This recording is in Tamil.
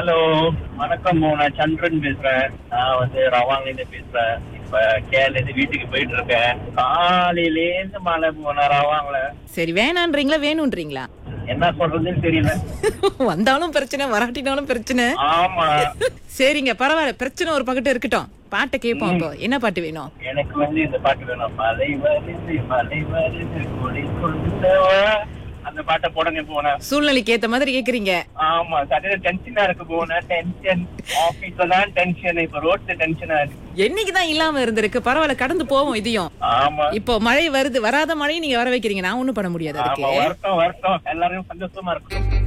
ஹலோ வணக்கம் நான் சந்திரன் பேசுறேன் நான் வந்து ரவாங்ல இருந்து பேசுறேன் இப்ப கேரள இருந்து வீட்டுக்கு போயிட்டு இருக்கேன் காலையில இருந்து மழை போன ரவாங்ல சரி வேணான்றீங்களா வேணும்ன்றீங்களா என்ன சொல்றதுன்னு தெரியல வந்தாலும் பிரச்சனை வராட்டினாலும் பிரச்சனை ஆமா சரிங்க பரவாயில்ல பிரச்சனை ஒரு பக்கத்து இருக்கட்டும் பாட்டை கேட்போம் இப்போ என்ன பாட்டு வேணும் எனக்கு வந்து இந்த பாட்டு வேணும் மலை வருது மலை வருது கொடி கொண்டவா அந்த பாட்டை போடுங்க போனேன் சூழ்நிலைக்கு ஏத்த மாதிரி கேக்குறீங்க ஆமா சரி டென்ஷனா இருக்கு போனேன் டென்ஷன் ஆபீஸ்ல தான் டென்ஷன் இப்ப ரோட்ல டென்ஷனா இருக்கு என்னைக்குதான் இல்லாம இருந்திருக்கு பரவாயில்ல கடந்து போவோம் இதையும் ஆமா இப்போ மழை வருது வராத மழையை நீங்க வர வைக்கிறீங்க நான் ஒண்ணும் பண்ண முடியாது ஆமா அதுக்கு வருத்தம் வருத்தம் எல்லாரும் சந்தோஷமா இருக்கும்